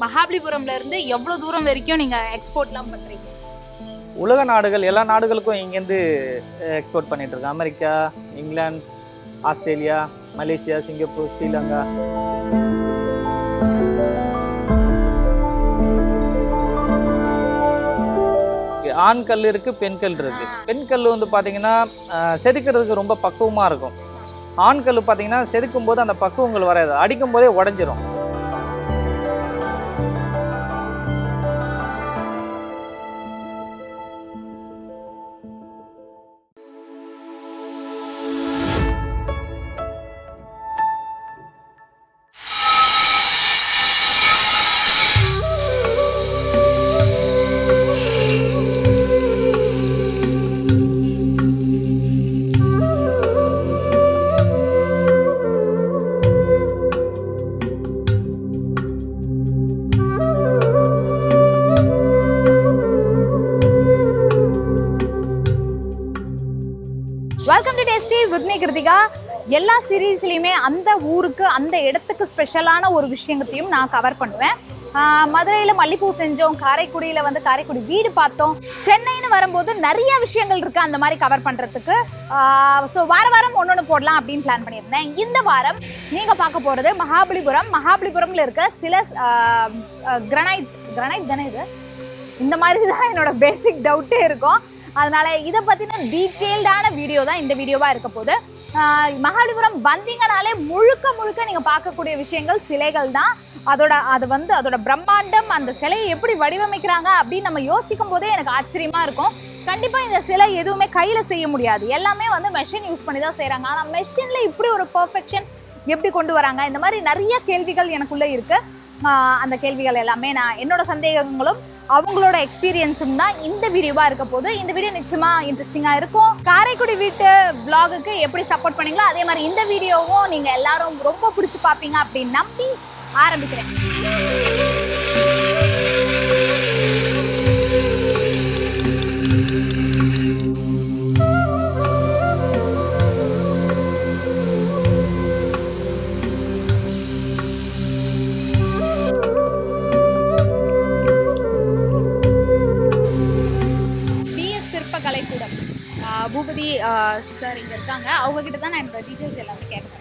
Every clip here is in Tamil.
மகாபலிபுரம்ல இருந்து எவ்வளவு தூரம் வரைக்கும் நீங்க எக்ஸ்போர்ட்லாம் பண்றீங்க உலக நாடுகள் எல்லா நாடுகளுக்கும் இங்கேருந்து எக்ஸ்போர்ட் பண்ணிட்டு இருக்கோம் America England Australia Malaysia Singapore Sri Lanka ஆண் கல் இருக்கு பெண் கல் இருக்கு பெண் கல் வந்து பாத்தீங்கன்னா அஹ், செதுக்கிறதுக்கு ரொம்ப பக்குவமா இருக்கும் ஆண் கல் பாத்தீங்கன்னா செதுக்கும் போது அந்த பக்குவங்கள் வராது அடிக்கும் போதே உடஞ்சிரும் welcome to tasty with me Kiruthika எல்லா சீரீஸ்லையுமே அந்த ஊருக்கு அந்த இடத்துக்கு ஸ்பெஷலான ஒரு விஷயத்தையும் நான் கவர் பண்ணுவேன் மதுரையில் மல்லிப்பூ செஞ்சோம் காரைக்குடியில் வந்து காரைக்குடி வீடு பார்த்தோம் சென்னைன்னு வரும்போது நிறைய விஷயங்கள் இருக்கு அந்த மாதிரி கவர் பண்ணுறதுக்கு ஸோ வார வாரம் ஒன்று ஒன்று போடலாம் அப்படின்னு பிளான் பண்ணியிருந்தேன் இந்த வாரம் நீங்கள் பார்க்க போகிறது மகாபலிபுரம் மகாபலிபுரம்ல இருக்க சில கிரனைட் கிரனைட் தானே இது இந்த மாதிரி தான் என்னோட பேசிக் டவுட்டே இருக்கும் அதனால இதை பத்தின டீட்டெயில்டான வீடியோ தான் இந்த வீடியோவா இருக்க போகுது ஆஹ் மகாபலிபுரம் வந்தீங்கனாலே முழுக்க முழுக்க நீங்க பார்க்கக்கூடிய விஷயங்கள் சிலைகள் தான் அதோட அது வந்து அதோட பிரம்மாண்டம் அந்த சிலையை எப்படி வடிவமைக்கிறாங்க அப்படின்னு நம்ம யோசிக்கும் போதே எனக்கு ஆச்சரியமா இருக்கும் கண்டிப்பா இந்த சிலை எதுவுமே கையில செய்ய முடியாது எல்லாமே வந்து மெஷின் யூஸ் பண்ணி தான் செய்றாங்க ஆனா மெஷின்ல இப்படி ஒரு பெர்ஃபெக்ஷன் எப்படி கொண்டு வராங்க இந்த மாதிரி நிறைய கேள்விகள் எனக்குள்ள இருக்கு ஆஹ் அந்த கேள்விகள் எல்லாமே நான் என்னோட சந்தேகங்களும் அவங்களோட எக்ஸ்பீரியன்ஸும் தான் இந்த வீடியோவா இருக்க போது இந்த வீடியோ நிச்சயமா இன்ட்ரெஸ்டிங்கா இருக்கும் காரைக்குடி வீட்டு vlog-க்கு எப்படி சப்போர்ட் பண்ணீங்களோ அதே மாதிரி இந்த வீடியோவும் நீங்க எல்லாரும் ரொம்ப பிடிச்சி பார்ப்பீங்க அப்படின்னு நம்பி ஆரம்பிக்கிறேன் பிஎஸ் சிற்ப கலைக்கூடம் ஆஹ் பூபதி சார் இங்க இருக்காங்க அவங்க கிட்ட தான் நான் என்னோட டீட்டெயில்ஸ் எல்லாமே கேட்குறேன்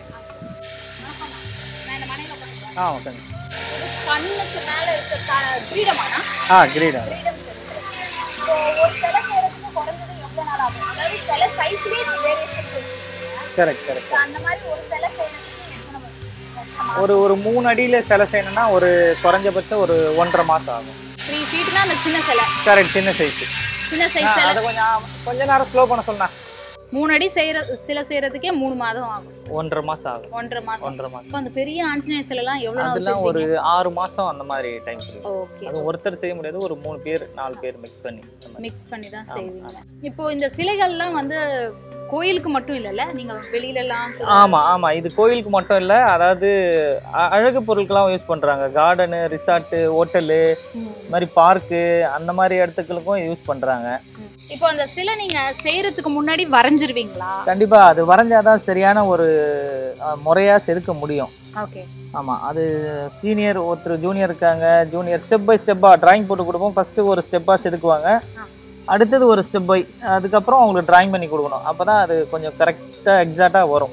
நான் இந்த மனையில உட்காந்துருக்கேன். ஆ ஓகேங்க கண்ணுக்கு மேல இருக்க கிரீடமானா ஆ கிரீடா கிரீடம் இப்போ ஒரு சிலை செய்யறதுக்கு குறைஞ்சது எவ்வளவு நாள் ஆகும் அதாவது சிலை சைஸ்லயே வேரியேஷன் கரெக்ட் கரெக்ட் அந்த மாதிரி ஒரு சிலை செய்யறதுக்கு எத்தனை வருஷம் ஒரு ஒரு மூணு அடியில சிலை செய்யணும்னா ஒரு குறைஞ்சபட்சம் ஒரு ஒன்றரை மாசம் ஆகும் த்ரீ ஃபீட்னா அந்த சின்ன சிலை கரெக்ட் சின்ன சைஸ் சின்ன சைஸ் சிலை அதை கொஞ்சம் கொஞ்ச நேரம் ஸ்லோ பண்ண சொன்னா மூணு அடி செய்யற சிலை செய்யறதுக்கே மூணு மாதம் ஆகும் ஒன்றரை மாசம் ஆகும் ஒன்றரை மாசம் ஒன்றரை மாசம் இப்போ அந்த பெரிய ஆஞ்சநேயர் சிலைலாம் எவ்வளவு நாள் அதெல்லாம் ஒரு ஆறு மாசம் அந்த மாதிரி டைம் இருக்கு ஓகே அது ஒருத்தர் செய்ய முடியாது ஒரு மூணு பேர் நாலு பேர் மிக்ஸ் பண்ணி அந்த மாதிரி. மிக்ஸ் பண்ணி தான் செய்வீங்க இப்போ இந்த சிலைகள்லாம் வந்து கோயிலுக்கு மட்டும் இல்லைல்ல நீங்க வெளியில எல்லாம் ஆமா ஆமா இது கோயிலுக்கு மட்டும் இல்ல அதாவது அ- அழகு பொருட்கள்லாம் யூஸ் பண்றாங்க கார்டனு ரிசார்ட்டு ஹோட்டலு இந்த மாதிரி பார்க்கு அந்த மாதிரி இடத்துக்களுக்கும் யூஸ் பண்றாங்க இப்போ அந்த சிலை நீங்க செய்யறதுக்கு முன்னாடி வரைஞ்சிருவீங்களா கண்டிப்பா அது வரைஞ்சாதான் சரியான ஒரு அ, முறையா செதுக்க முடியும் ஓகே ஆமா அது சீனியர் ஒருத்தர் ஜூனியர் இருக்காங்க ஜூனியர் ஸ்டெப் பை ஸ்டெப்பா டிராயிங் போட்டு கொடுப்போம் ஃபர்ஸ்ட் ஒரு ஸ்டெப்பா செதுக்குவாங்க அடுத்தது ஒரு ஸ்டெப் பை அதுக்கப்புறம் அவங்களுக்கு டிராயிங் பண்ணி கொடுக்கணும் அப்பதான் அது கொஞ்சம் கரெக்டா எக்ஸாக்டா வரும்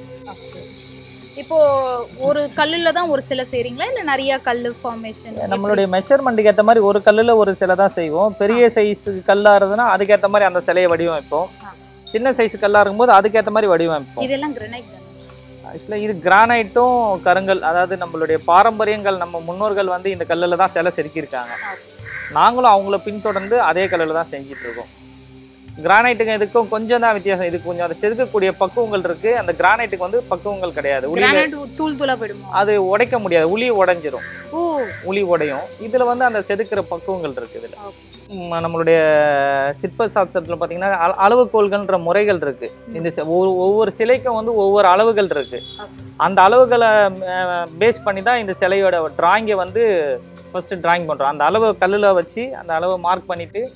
இப்போ ஒரு கல்லுல தான் ஒரு சிலை செய்றீங்களா இல்ல நிறைய கல்லு ஃபார்மேஷன் நம்மளுடைய மெஷர்மெண்ட்டுக்கு ஏற்ற மாதிரி ஒரு கல்லில் ஒரு சிலை தான் செய்வோம் பெரிய சைஸ் கல்லாக இருந்ததுன்னா அதுக்கேற்ற மாதிரி அந்த சிலையை வடிவமைப்போம் ஆ. சின்ன சைஸ் கல்லாக இருக்கும்போது அதுக்கேற்ற மாதிரி வடிவமைப்போம் இதெல்லாம் கிரனைட் தானே ஆக்சுவலாக இது கிரானைட்டும் கருங்கல் அதாவது நம்மளுடைய பாரம்பரியங்கள் நம்ம முன்னோர்கள் வந்து இந்த கல்லில் தான் சிலை செதுக்கியிருக்காங்க நாங்களும் அவங்கள பின்தொடர்ந்து அதே கல்லில் தான் செஞ்சுட்டு இருக்கோம் கிரானைட்டுக்கு இதுக்கும் கொஞ்சம் தான் வித்தியாசம் இதுக்கு கொஞ்சம் அதை செதுக்கக்கூடிய பக்குவங்கள் இருக்கு அந்த கிரானைட்டுக்கு வந்து பக்குவங்கள் கிடையாது உளியில கிரானைட் தூள் தூளா போயிடுமா அது உடைக்க முடியாது உளி உடைஞ்சிரும் ஓ உளி உடையும் இதுல வந்து அந்த செதுக்கிற பக்குவங்கள் இருக்கு இதுல okay. ம், நம்மளுடைய சிற்ப சாஸ்திரத்துல பாத்தீங்கன்னா அள- அளவுகோல்கள்ன்ற முறைகள் இருக்கு இந்த சி- ஒவ்வொரு ஒவ்வொரு சிலைக்கும் வந்து ஒவ்வொரு அளவுகள் இருக்கு Okay. அந்த அளவுகளை பேஸ் பண்ணி தான் இந்த சிலையோட டிராயிங்கை வந்து ஃபர்ஸ்ட் டிராயிங் பண்றோம் அந்த அளவு கல்லுல வச்சு அந்த அளவை மார்க் பண்ணிட்டு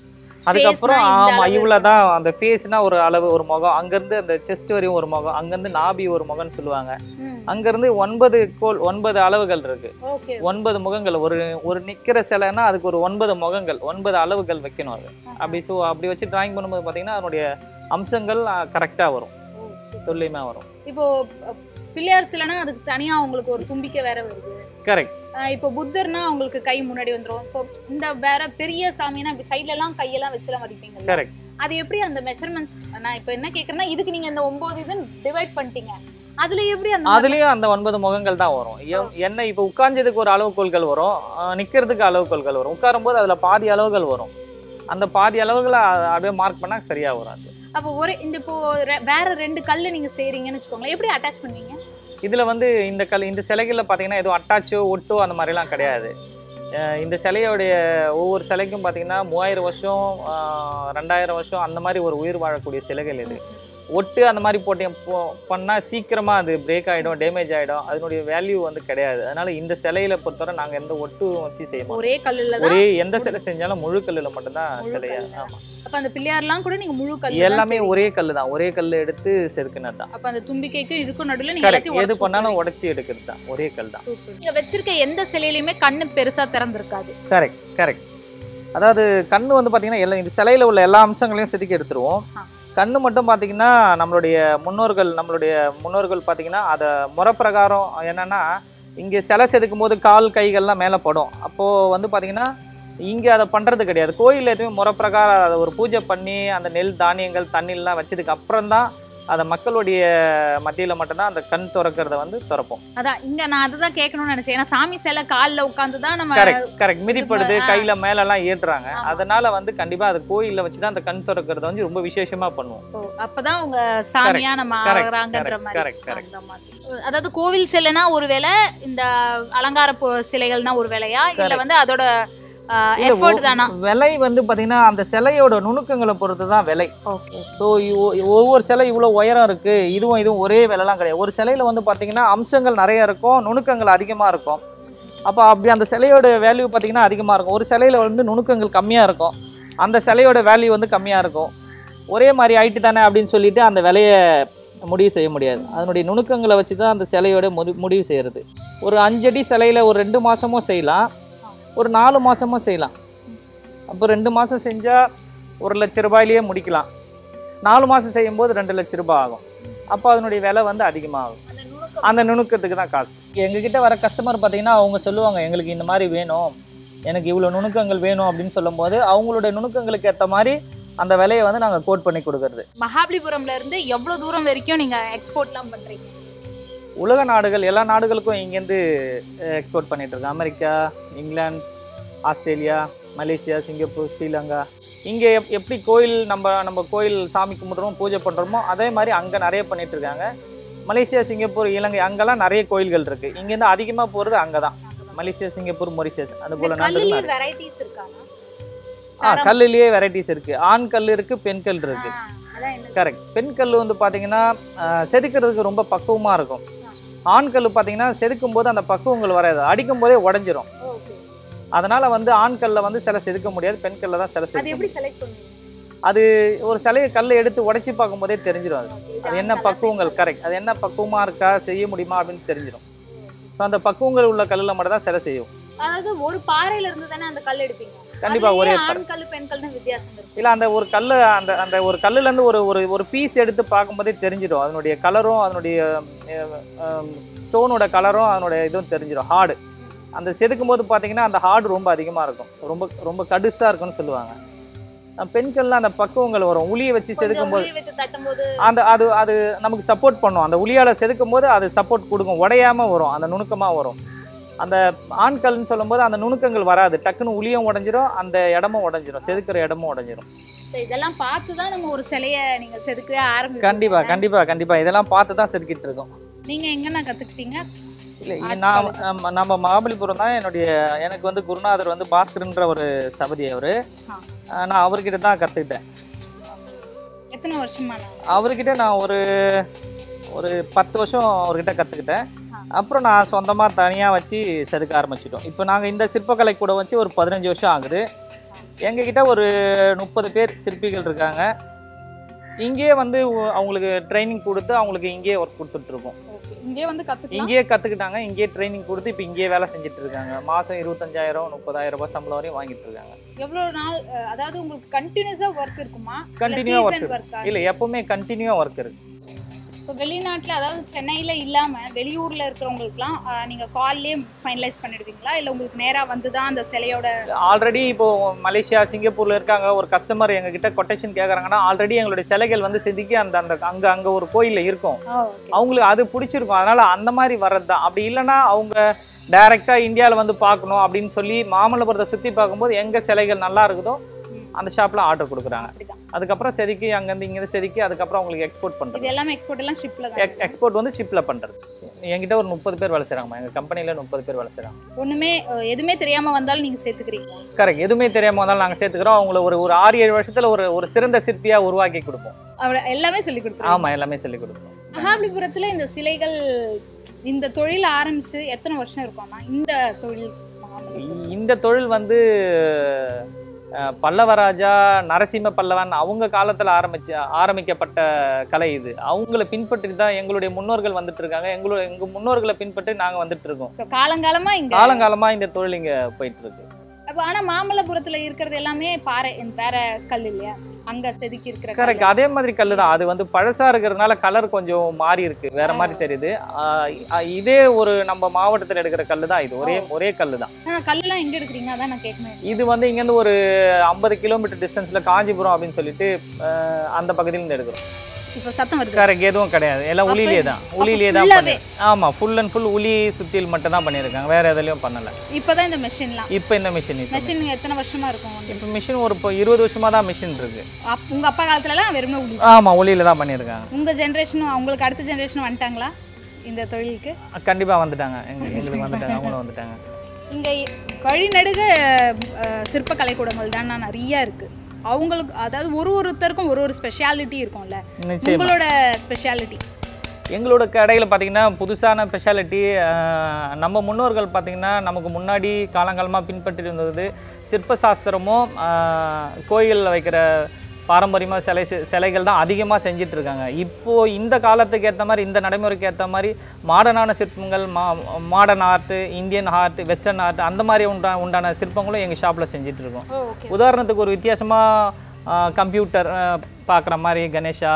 அதுக்கப்புறம் Face னா இந்த ஆமா அளவு இவ்வளவுதான் அந்த ஃபேஸ்னா ஒரு அளவு ஒரு முகம் அங்கிருந்து அந்த செஸ்ட் வரையும் ஒரு முகம் அங்கிருந்து நாபி ஒரு முகம்னு சொல்லுவாங்க ம், அங்கிருந்து ஒன்பது கோல் ஒன்பது அளவுகள் இருக்கு ஓகே ஒன்பது முகங்கள் ஒரு ஒரு நிக்கிற சிலைன்னா அதுக்கு ஒரு ஒன்பது முகங்கள் ஒன்பது அளவுகள் வைக்கணும் அது அப்படி ஸோ அப்படி வச்சு டிராயிங் பண்ணும்போது பார்த்தீங்கன்னா அதனுடைய அம்சங்கள் கரெக்டாக வரும் ஓகே. துல்லியமா வரும் இப்போ அஹ், பிள்ளையார் சிலைனா அதுக்கு தனியா உங்களுக்கு ஒரு தும்பிக்கை வேற வருது கரெக்ட் அஹ், இப்போ புத்தர்னா உங்களுக்கு கை முன்னாடி வந்துரும் இப்போ இந்த வேற பெரிய சாமினா இப்படி சைடுல எல்லாம் கையெல்லாம் வச்சுலாம் மதிப்பீங்க கரெக்ட் அது எப்படி அந்த மெஷர்மெண்ட்ஸ் நான் இப்போ என்ன கேக்குறேன்னா இதுக்கு நீங்க இந்த ஒன்பது இது டிவைட் பண்ணிட்டீங்க அதுல எப்படி அந்த அதுலயும் அந்த ஒன்பது முகங்கள் தான் வரும் எ- என்ன இப்போ உட்கார்ந்ததுக்கு ஒரு அளவுகோல்கள் வரும் அஹ் நிக்கிறதுக்கு அளவுகோல்கள் வரும் உட்காரும்போது அதுல பாதி அளவுகள் வரும் அந்த பாதி அளவுகளை அ- அப்படியே மார்க் பண்ணா சரியா வரும் அது அப்போ ஒரு இந்த இப்போ ரெ- வேற ரெண்டு கல்லு நீங்க செய்றீங்கன்னு வச்சுக்கோங்களேன் எப்படி அட்டாச் பண்ணுவீங்க இதுல வந்து இந்த கல் இந்த சிலைகள்ல பாத்தீங்கன்னா எதுவும் அட்டாச்சோ ஒட்டோ அந்த மாதிரிலாம் கிடையாது அஹ் இந்த சிலையோடைய ஒவ்வொரு சிலைக்கும் பாத்தீங்கன்னா மூவாயிரம் வருஷம் அஹ் ரெண்டாயிரம் வருஷம் அந்த மாதிரி ஒரு உயிர் வாழக்கூடிய சிலைகள் இது ஒட்டு அந்த மாதிரி போட்டு போ- பண்ணா சீக்கிரமா அது பிரேக் ஆயிடும் டேமேஜ் ஆயிடும் அதனுடைய வேல்யூ வந்து கிடையாது அதனால இந்த சிலையில பொறுத்தவரை நாங்க எந்த ஒட்டும் வச்சு செய்ய மாட்டோம் ஒரே கல்லுல தான் ஒரே எந்த சிலை செஞ்சாலும் முழு கல்லுல மட்டும்தான் முழு சிலையா கல்லுல. ஆமா அப்ப அந்த பிள்ளையார்லாம் கூட நீங்க முழு கல்லு எல்லாமே ஒரே கல்லு தான் ஒரே கல்லு எடுத்து செதுக்குனது தான் அப்ப அந்த தும்பிக்கைக்கும் இதுக்கும் நடுவுல நீங்க கரெக்ட் எல்லாத்தையும் எது உடைச்சு பண்ணாலும் உடைச்சி எடுக்கிறது தான் ஒரே கல் தான் சூப்பர் நீங்க வச்சிருக்க எந்த சிலையிலுமே கண்ணு பெருசா திறந்திருக்காது கரெக்ட் கரெக்ட் அதாவது கண்ணு வந்து பார்த்தீங்கன்னா எல்லா இந்த சிலையில உள்ள எல்லா அம்சங்களையும் செதுக்கி எடுத்துருவோம் ஆ. கண்ணு மட்டும் பார்த்தீங்கன்னா நம்மளுடைய முன்னோர்கள் நம்மளுடைய முன்னோர்கள் பார்த்தீங்கன்னா அதை முறைப்பிரகாரம் என்னன்னா இங்கே சிலை செதுக்கும் போது கால் கைகள்லாம் மேலே படும் அப்போது வந்து பார்த்தீங்கன்னா இங்கே அதை பண்ணுறது கிடையாது கோயில் எதுவுமே முறைப்பிரகாரம் அதை ஒரு பூஜை பண்ணி அந்த நெல் தானியங்கள் தண்ணிலாம் வச்சதுக்கு அப்புறம் தான் அதை மக்களுடைய மத்தியில் மட்டும்தான் அந்த கண் திறக்கிறத வந்து திறப்போம் அதான் இங்க நான் அதுதான் கேட்கணும்னு நினைச்சேன் ஏன்னா சாமி சிலை கால்ல உட்கார்ந்து தான் நம்ம கரெக்ட் கரெக்ட் மிதிப்படுது ஆ. கையில மேல எல்லாம் ஏற்றுறாங்க ஆமா. அதனால வந்து கண்டிப்பா அது கோயில்ல வச்சுதான் அந்த கண் திறக்கிறத வந்து ரொம்ப விசேஷமா பண்ணுவோம் ஓ, அப்பதான் உங்க சாமியா நம்ம correct, ஆகுறாங்கன்ற correct, மாதிரி correct, correct. அந்த மாதிரி. அதாவது கோவில் சிலைனா ஒரு வேளை இந்த அலங்கார பொ- சிலைகள்னா ஒரு வேலையா இல்ல Correct. வந்து அதோட இல்ல, எஃபர்ட் ஒ- தானா விலை வந்து பாத்தீங்கன்னா அந்த சிலையோட நுணுக்கங்களை பொறுத்து தான் விலை ஓகே ஸோ ஒவ்வொரு சிலை இவ்வளோ உயரம் இருக்கு இதுவும் இதுவும் ஒரே விலைலாம் கிடையாது ஒரு சிலையில வந்து பாத்தீங்கன்னா அம்சங்கள் நிறைய இருக்கும் நுணுக்கங்கள் அதிகமா இருக்கும் அப்போ அப்படி அந்த சிலையோட வேல்யூ பார்த்தீங்கன்னா அதிகமாக இருக்கும் ஒரு சிலையில வந்து நுணுக்கங்கள் கம்மியாக இருக்கும் அந்த சிலையோட வேல்யூ வந்து கம்மியாக இருக்கும் ஒரே மாதிரி ஆயிட்டு தானே அப்படின்னு சொல்லிட்டு அந்த விலையை முடிவு செய்ய முடியாது அதனுடைய நுணுக்கங்களை வச்சு தான் அந்த சிலையோட முடி முடிவு செய்கிறது ஒரு அஞ்சடி சிலையில் ஒரு ரெண்டு மாதமும் செய்யலாம் ஒரு நாலு மாதமும் செய்யலாம் அப்போ ரெண்டு மாதம் செஞ்சால் ஒரு லட்ச ரூபாயிலேயே முடிக்கலாம் நாலு மாதம் செய்யும்போது ரெண்டு லட்ச ரூபாய் ஆகும் அப்போ அதனுடைய விலை வந்து அதிகமாகும் அந்த நுணுக்கத்துக்கு தான் காசு எங்ககிட்ட வர கஸ்டமர் பார்த்தீங்கன்னா அவங்க சொல்லுவாங்க எங்களுக்கு இந்த மாதிரி வேணும் எனக்கு இவ்வளோ நுணுக்கங்கள் வேணும் அப்படின்னு சொல்லும்போது அவங்களுடைய நுணுக்கங்களுக்கு ஏற்ற மாதிரி அந்த விலையை வந்து நாங்கள் கோட் பண்ணி கொடுக்கறது மகாபலிபுரம்ல இருந்து எவ்வளவு தூரம் வரைக்கும் நீங்க எக்ஸ்போர்ட்லாம் பண்றீங்க உலக நாடுகள் எல்லா நாடுகளுக்கும் இங்கேருந்து எக்ஸ்போர்ட் பண்ணிட்டு இருக்கோம் America England Australia Malaysia Singapore Sri Lanka இங்கே எப் எப்படி கோயில் நம்ம நம்ம கோயில் சாமி கும்பிட்றோமோ பூஜை பண்ணுறோமோ அதே மாதிரி அங்கே நிறைய பண்ணிட்டு இருக்காங்க மலேசியா சிங்கப்பூர் இலங்கை அங்கெல்லாம் நிறைய கோயில்கள் இருக்கு இங்கேருந்து அதிகமாக போகிறது அங்கே தான் மலேசியா சிங்கப்பூர் மொரிஷியஸ் அது போல நாடுகள் கல்லுலயே நிறைய வெரைட்டிஸ் இருக்காங்க ஆ கல்லுலயே வெரைட்டிஸ் இருக்கு ஆண் கல் இருக்கு பெண் கல் இருக்கு அதான் என்ன கரெக்ட் பெண் கல் வந்து பார்த்தீங்கன்னா ஆஹ், செதுக்கிறதுக்கு ரொம்ப பக்குவமாக இருக்கும் ஆண் கல் பார்த்தீங்கன்னா செதுக்கும் போது அந்த பக்குவங்கள் வராது அடிக்கும் போதே உடஞ்சிரும் ஓகே அதனால வந்து ஆண் கல்ல வந்து சிலை செதுக்க முடியாது பெண் கல்ல தான் சிலை அது செதுக்க எப்படி முடியும். செலக்ட் பண்ணுவீங்க அது ஒரு சிலையை கல்லை எடுத்து உடைச்சி பார்க்கும்போதே தெரிஞ்சிடும் அது Okay, இது அது என்ன அந்த பக்குவங்கள் கரெக்ட் அது என்ன பக்குவமா இருக்கா செய்ய முடியுமா அப்படின்னு தெரிஞ்சிடும் ஸோ அந்த பக்குவங்கள் உள்ள கல்லில் மட்டும் தான் சிலை செய்யும் அதாவது ஒரு பாறையில இருந்து தானே அந்த கல் எடுப்பீங்க கண்டிப்பா ஒரே அதுலயே பாறை. ஆண் கல் பெண் கல்னு வித்தியாசம் இருக்கு இல்லை அந்த ஒரு கல் அந்த அந்த ஒரு கல்லுல இருந்து ஒரு ஒரு ஒரு பீஸ் எடுத்து பார்க்கும்போதே தெரிஞ்சிடும் அதனுடைய கலரும் அதனுடைய ஸ்டோனோட கலரும் அதனுடைய இதுவும் தெரிஞ்சிடும் ஹார்டு அந்த செதுக்கும் போது பார்த்தீங்கன்னா அந்த ஹார்டு ரொம்ப அதிகமாக இருக்கும் ரொம்ப ரொம்ப கடுசாக இருக்கும்னு சொல்லுவாங்க அஹ் பெண்கள்லாம் அந்த பக்குவங்கள் வரும் உளியை வச்சு கொஞ்சம் செதுக்கும் போது உளி வைத்து தட்டும்போது அந்த அது அது நமக்கு சப்போர்ட் பண்ணும் அந்த உளியால செதுக்கும் போது அது சப்போர்ட் கொடுக்கும் உடையாம வரும் அந்த நுணுக்கமா வரும் அந்த ஆண்கள்னு சொல்லும்போது அந்த நுணுக்கங்கள் வராது டக்குன்னு உளியும் உடஞ்சிரும் அந்த இடமும் உடஞ்சிரும் செதுக்கிற இடமும் உடஞ்சிரும் So, இதெல்லாம் பார்த்து தான் நம்ம ஒரு சிலைய நீங்க செதுக்கவே ஆரம்பிப்பீங்க கண்டிப்பா கண்டிப்பா கண்டிப்பா இதெல்லாம் பார்த்து தான் செதுக்கிட்டு இருக்கோம் நீங்க எங்கண்ணா கத்துக்கிட்டீங்க இல்லை Arts நான் college. நம்ம- நம்ம மகாபலிபுரம் தான் என்னுடைய எனக்கு வந்து குருநாதர் வந்து பாஸ்கர்ன்ற ஒரு சபதி அவர் ஆ. நான் அவர்கிட்ட தான் கற்றுக்கிட்டேன் எத்தனை வருஷமா அவர்கிட்ட நான் ஒரு ஒரு பத்து வருஷம் அவர்கிட்ட கற்றுக்கிட்டேன் ஆ. அப்புறம் நான் சொந்தமாக தனியாக வச்சு செதுக்க ஆரம்பிச்சிட்டோம் இப்போ நாங்கள் இந்த சிற்பக்கலை கூட வச்சு ஒரு பதினஞ்சு வருஷம் ஆகுது எங்ககிட்ட ஒரு முப்பது பேர் சிற்பிகள் இருக்காங்க இங்கேயே வந்து ஒ- அவங்களுக்கு ட்ரைனிங் கொடுத்து அவங்களுக்கு இங்கேயே ஒர்க் கொடுத்துட்ருக்கோம் ஓகே இங்கே வந்து கத்துக்கலாம் இங்கேயே கற்றுக்கிட்டாங்க இங்கேயே ட்ரைனிங் கொடுத்து இப்போ இங்கேயே வேலை செஞ்சுட்டு இருக்காங்க மாதம் இருபத்தஞ்சாயிரம் முப்பதாயிரம் ரூபாய் சம்பளம் வரையும் வாங்கிட்டு இருக்காங்க எவ்வளவு நாள் அஹ், அதாவது உங்களுக்கு கண்டினியூஸா ஒர்க் இருக்குமா Continue-ஆ work இருக்கு. ஒர்க்கா இல்லை எப்பவுமே கண்டினியூவாக ஒர்க் இருக்கு இப்போ வெளிநாட்டுல அதாவது சென்னையில இல்லாம வெளியூர்ல இருக்கிறவங்களுக்குலாம் அஹ், நீங்க கால்லயே ஃபைனலைஸ் பண்ணிடுவீங்களா இல்ல உங்களுக்கு நேரா வந்து தான் அந்த சிலையோட ஆல்ரெடி இப்போ மலேசியா சிங்கப்பூர்ல இருக்காங்க ஒரு கஸ்டமர் எங்ககிட்ட கொட்டேஷன் கேட்குறாங்கன்னா ஆல்ரெடி எங்களுடைய சிலைகள் வந்து செதுக்கி அந்த அந்த அங்கே அங்கே ஒரு கோயிலில் இருக்கும் அவங்களுக்கு அது பிடிச்சிருக்கும் அதனால அந்த மாதிரி வர்றது தான் அப்படி இல்லைன்னா அவங்க டைரெக்டாக இந்தியாவில் வந்து பார்க்கணும் அப்படின்னு சொல்லி மாமல்லபுரத்தை சுற்றி பார்க்கும்போது எங்கே சிலைகள் நல்லா இருக்குதோ அந்த ஷாப்பில் ஆர்டர் கொடுக்குறாங்க அப்படிதான் அதுக்கப்புறம் செதுக்கி அங்கேருந்து இங்கேருந்து செதுக்கி அதுக்கப்புறம் அவங்களுக்கு எக்ஸ்போர்ட் பண்ணுறது இது எல்லாமே எக்ஸ்போர்ட் எல்லாம் ஷிப்ல தான் எக்ஸ்போர்ட் வந்து ஷிப்பில் பண்ணுறது என்கிட்ட ஒரு முப்பது பேர் வேலை செய்கிறாங்கம்மா எங்கள் கம்பெனியில் முப்பது பேர் வேலை செய்கிறாங்க ஒண்ணுமே அஹ், எதுவுமே தெரியாம வந்தாலும் நீங்க சேர்த்துக்கிறீங்க கரெக்ட் எதுவுமே தெரியாம வந்தாலும் நாங்கள் சேர்த்துக்கிறோம் அவங்கள ஒரு ஒரு ஆறு ஏழு வருஷத்தில் ஒரு ஒரு சிறந்த சிற்பியாக உருவாக்கி கொடுப்போம் அவள எல்லாமே சொல்லி கொடுத்துருவோம் ஆமாம் எல்லாமே சொல்லி கொடுப்போம் மகாபலிபுரத்துல இந்த சிலைகள் இந்த தொழில் ஆரம்பிச்சு எத்தனை வருஷம் இருக்கும்னா இந்த தொழில் மகாபலிபுரம் இந்த தொழில் வந்து அஹ், பல்லவராஜா நரசிம்ம பல்லவன் அவங்க காலத்தில் ஆரம்பிச்ச ஆரம்பிக்கப்பட்ட கலை இது அவங்கள பின்பற்றி தான் எங்களுடைய முன்னோர்கள் வந்துட்டு இருக்காங்க எங்களோட எங்க முன்னோர்களை பின்பற்றி நாங்கள் வந்துட்டு இருக்கோம் ஸோ காலங்காலமா இங்க காலங்காலமா இந்த தொழில் இங்க போயிட்டு இருக்கு அப்ப ஆனா மாமல்லபுரத்துல இருக்கிறது எல்லாமே பாறை வேற கல் இல்லையா அங்க செதுக்கி இருக்கிற கல்லு. கரெக்ட் அதே மாதிரி கல்லு தான் அது வந்து பழசா இருக்கிறதுனால கலர் கொஞ்சம் மாறி இருக்கு வேற மாதிரி தெரியுது ஆஹ் இ- இதே ஒரு நம்ம மாவட்டத்தில் எடுக்கிற கல்லு தான் இது ஒரே ஒரே கல்லு தான் ஆனா கல்லெல்லாம் எங்க எடுக்கிறீங்க அதான் நான் கேட்கணும் இது வந்து இங்கேருந்து ஒரு ஐம்பது கிலோமீட்டர் டிஸ்டன்ஸ்ல காஞ்சிபுரம் அப்படின்னு சொல்லிட்டு ஆஹ் அந்த பகுதியில இருந்து எடுக்கிறோம் இப்போ சத்தம் வருது கரெக்ட் எதுவும் கிடையாது எல்லாம் உளியிலே தான் உளியிலே தான் full-ஆவே? பண்ணி ஆமா ஃபுல் அண்ட் ஃபுல் உளி சுத்தியில் மட்டும் தான் பண்ணியிருக்காங்க வேற எதுலயும் பண்ணல இப்பதான் இந்த மெஷின்லாம் இப்போ இந்த மிஷின் இப்போ மெஷின் எத்தனை வருஷமா இருக்கும் வந்து? இப்போ மிஷின் ஒரு இப்போ இருபது வருஷமா தான் மிஷின் இருக்கு அப்- உங்க அப்பா காலத்துல எல்லாம் வெறுமே உளி ஆமா உளியில தான் பண்ணியிருக்காங்க உங்க ஜென்ரேஷனும் அவங்களுக்கு அடுத்த ஜென்ரேஷன் வந்துட்டாங்களா இந்த தொழிலுக்கு கண்டிப்பா வந்துட்டாங்க எங்க எங்களுக்கு வந்துட்டாங்க அவங்களும் வந்துட்டாங்க இங்க வழிநடுக அஹ், சிற்ப கலைக்கூடங்கள் தான் நிறைய இருக்கு அவங்களுக்கு அதாவது ஒரு ஒருத்தருக்கும் ஒரு ஒரு ஸ்பெஷாலிட்டி இருக்கும்ல நிச்சயமா உங்களோட ஸ்பெஷாலிட்டி எங்களோட கடையில் பார்த்தீங்கன்னா புதுசான ஸ்பெஷாலிட்டி நம்ம முன்னோர்கள் பார்த்தீங்கன்னா நமக்கு முன்னாடி காலங்காலமாக பின்பற்றி இருந்தது சிற்ப சாஸ்திரமும் கோயிலில் வைக்கிற பாரம்பரியமாக சிலை செ- சிலைகள் தான் அதிகமாக செஞ்சுட்டு இருக்காங்க இப்போது இந்த காலத்துக்கு ஏற்ற மாதிரி இந்த நடைமுறைக்கு ஏற்ற மாதிரி மாடர்னான சிற்பங்கள் மா modern art Indian art western art அந்த மாதிரி உண்டா உண்டான சிற்பங்களும் எங்கள் ஷாப்பில் செஞ்சுட்டு இருக்கோம் ஓகே உதாரணத்துக்கு ஒரு வித்தியாசமாக கம்ப்யூட்டர் பார்க்குற மாதிரி கணேஷா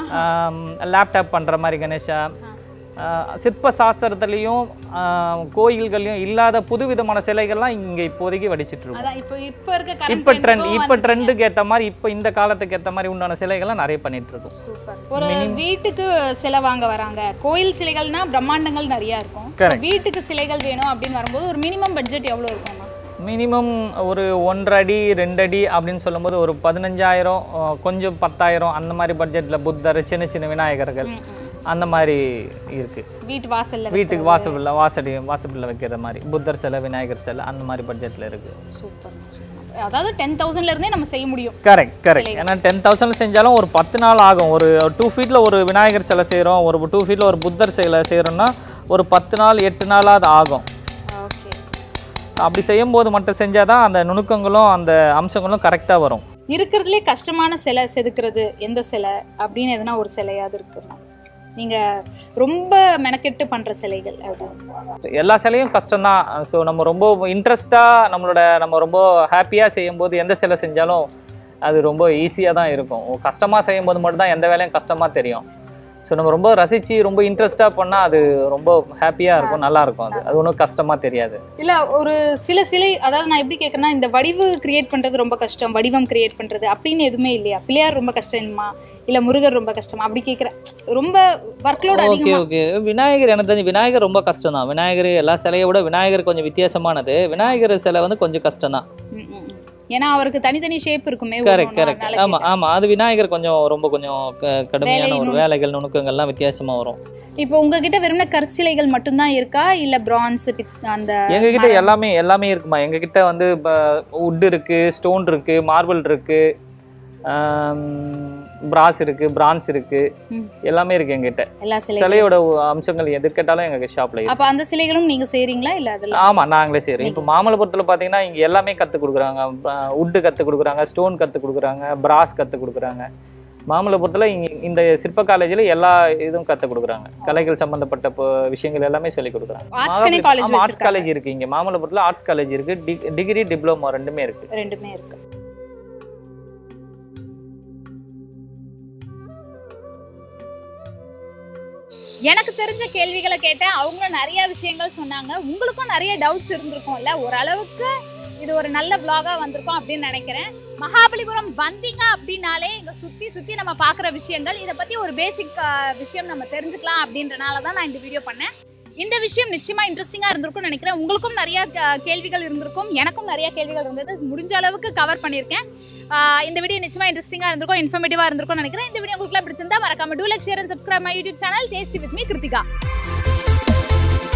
லேப்டாப் பண்ணுற மாதிரி கணேஷா ஆஹ் சிற்ப சாஸ்திரத்துலேயும் கோயில்கள்லையும் இல்லாத புதுவிதமான சிலைகள்லாம் இங்கே இப்போதைக்கு வடிச்சிட்டு இருக்கோம் அதான் இப்போ இப்போ இருக்க இப்போ கரண்ட் ட்ரெண்ட் இப்போ ட்ரெண்டுக்கு ஏற்ற மாதிரி இப்போ இந்த காலத்துக்கு ஏற்ற மாதிரி உண்டான சிலைகள்லாம் நிறைய பண்ணிட்டு இருக்கோம் சூப்பர் ஒரு வீட்டுக்கு சிலை வாங்க வராங்க கோயில் சிலைகள்னா பிரம்மாண்டங்கள் நிறைய இருக்கும் Correct. வீட்டுக்கு சிலைகள் வேணும் அப்படின்னு வரும்போது ஒரு மினிமம் பட்ஜெட் எவ்வளோ இருக்கும்மா மினிமம் ஒரு ஒன்றரை அடி ரெண்டு அடி அப்படின்னு சொல்லும்போது ஒரு பதினஞ்சாயிரம் ஆஹ் கொஞ்சம் பத்தாயிரம் அந்த மாதிரி பட்ஜெட்டில் புத்தர் சின்ன சின்ன விநாயகர்கள் அந்த மாதிரி இருக்குது வீட்டு வாசல்ல வீட்டுக்கு வாசல்ல வாசடி வாசப்பில் வைக்கிற மாதிரி புத்தர் சிலை விநாயகர் சிலை அந்த மாதிரி பட்ஜெட்டில் இருக்குது சூப்பர் அதாவது டென் தௌசண்ட்ல இருந்தே நம்ம செய்ய முடியும் கரெக்ட் கரெக்ட் ஏன்னா டென் தௌசண்ட் செஞ்சாலும் ஒரு பத்து நாள் ஆகும் ஒரு டூ ஃபீட்டில் ஒரு விநாயகர் சிலை செய்கிறோம் ஒரு டூ ஃபீட்டில் ஒரு புத்தர் சிலை செய்கிறோம்னா ஒரு பத்து நாள் எட்டு நாளாவது ஆகும் ஓகே அப்படி செய்யும்போது மட்டும் செஞ்சால் தான் அந்த நுணுக்கங்களும் அந்த அம்சங்களும் கரெக்டாக வரும் இருக்கிறதுலே கஷ்டமான சிலை செதுக்கிறது எந்த சிலை அப்படின்னு எதனா ஒரு சிலையாவது இருக்குமா நீங்க ரொம்ப மெனக்கெட்டு பண்ற சிலைகள் அப்படின்னு எல்லா சிலையும் கஷ்டம்தான் ஸோ நம்ம ரொம்ப இன்ட்ரெஸ்டாக நம்மளோட நம்ம ரொம்ப ஹாப்பியாக செய்யும்போது எந்த சிலை செஞ்சாலும் அது ரொம்ப ஈஸியாக தான் இருக்கும் கஷ்டமாக செய்யும்போது மட்டும்தான் எந்த வேலையும் கஷ்டமாக தெரியும் ஸோ நம்ம ரொம்ப ரசித்து ரொம்ப இன்ட்ரெஸ்டாக பண்ணால் அது ரொம்ப ஹாப்பியாக இருக்கும் நல்லா இருக்கும் அது அது ஒன்றும் கஷ்டமாக தெரியாது இல்ல ஒரு சில சிலை அதாவது நான் எப்படி கேட்கறேன்னா இந்த வடிவு கிரியேட் பண்றது ரொம்ப கஷ்டம் வடிவம் கிரியேட் பண்றது அப்படின்னு எதுவுமே இல்லையா பிள்ளையார் ரொம்ப கஷ்டமா இல்ல முருகர் ரொம்ப கஷ்டமா அப்படி கேக்குறேன் ரொம்ப ஒர்க்லோட் ஓகே அதிகமா ஓகே விநாயகர் எனக்கு தெரிஞ்சு விநாயகர் ரொம்ப கஷ்டம் தான் விநாயகர் எல்லா சிலையை விட விநாயகர் கொஞ்சம் வித்தியாசமான விநாயகர் சிலை வந்து கொஞ்சம் கஷ்டம் தான் ம், ம், ம். ஏன்னா அவருக்கு தனித்தனி ஷேப் இருக்குமே ஒரு கரெக்ட் ஒண்ணு, கரெக்ட் அதனால ஆமா ஆமா அது விநாயகர் கொஞ்சம் ரொம்ப கொஞ்சம் க- கடுமையான வேலை ஒரு நுணு- வேலைகள் நுணுக்கங்கள்லாம் வித்தியாசமா வரும் இப்போ உங்ககிட்ட வெறும் கற்சிலைகள் மட்டும்தான் இருக்கா இல்ல பிரான்ஸ் அந்த எங்க கிட்ட எல்லாமே எல்லாமே இருக்குமா எங்க கிட்ட வந்து உட் இருக்கு ஸ்டோன் இருக்கு மார்பிள் இருக்கு பிராஸ் இருக்கு பிரான்ஸ் இருக்கு ம். எல்லாமே இருக்கு எங்கிட்ட எல்லா சிலைகளும் சிலையோட அம்சங்கள் எது கேட்டாலும் எங்க ஷாப்ல இருக்கு அப்ப அந்த சிலைகளும் நீங்க செய்றீங்களா இல்ல அதெல்லாம் ஆமா நாங்களே செய்றோம் இப்போ மாமல்லபுரத்துல பாத்தீங்கன்னா இங்க எல்லாமே கத்து கொடுக்குறாங்க உட்டு கத்து கொடுக்குறாங்க ஸ்டோன் கத்து கொடுக்குறாங்க பிராஸ் கத்து கொடுக்குறாங்க மாமல்லபுரத்துல இங்க இந்த சிற்ப காலேஜ்ல எல்லா இதுவும் கத்து கொடுக்குறாங்க கலைகள் சம்பந்தப்பட்ட இப்போ விஷயங்கள் எல்லாமே சொல்லி கொடுக்குறாங்க ஆர்ட்ஸ்க்கனே காலேஜ் ஆர்ட்ஸ் வச்சிருக்காங்க காலேஜ் இருக்கு இங்க மாமல்லபுரத்துல ஆர்ட்ஸ் காலேஜ் இருக்கு டிகிரி டிப்ளமோ ரெண்டுமே இருக்கு ரெண்டுமே இருக்கு எனக்கு தெரிஞ்ச கேள்விகளை கேட்டேன் அவங்களும் நிறைய விஷயங்கள் சொன்னாங்க உங்களுக்கும் நிறைய டவுட்ஸ் இருந்திருக்கும்ல ஓரளவுக்கு இது ஒரு நல்ல vlog-ஆ வந்திருக்கும் அப்படின்னு நினைக்கிறேன் மகாபலிபுரம் வந்தீங்க அப்படின்னாலே இங்க சுத்தி சுத்தி நம்ம பார்க்குற விஷயங்கள் இதை பத்தி ஒரு பேசிக் விஷயம் நம்ம தெரிஞ்சுக்கலாம் அப்படின்றனால தான் நான் இந்த வீடியோ பண்ணேன் இந்த விஷயம் நிச்சயமா இன்ட்ரெஸ்டிங்கா இருந்திருக்கும்னு நினைக்கிறேன் உங்களுக்கும் நிறைய க- கேள்விகள் இருந்திருக்கும் எனக்கும் நிறைய கேள்விகள் இருந்தது முடிஞ்ச அளவுக்கு கவர் பண்ணியிருக்கேன் ஆஹ் இந்த வீடியோ நிச்சயமா இன்ட்ரெஸ்டிங்கா இருந்திருக்கும் இன்ஃபர்மேட்டிவா இருந்திருக்கும் நினைக்கிறேன் இந்த வீடியோ உங்களுக்கு பிடிச்சிருந்தா மறக்காம do like share and subscribe my YouTube channel tasty with me Kiruthika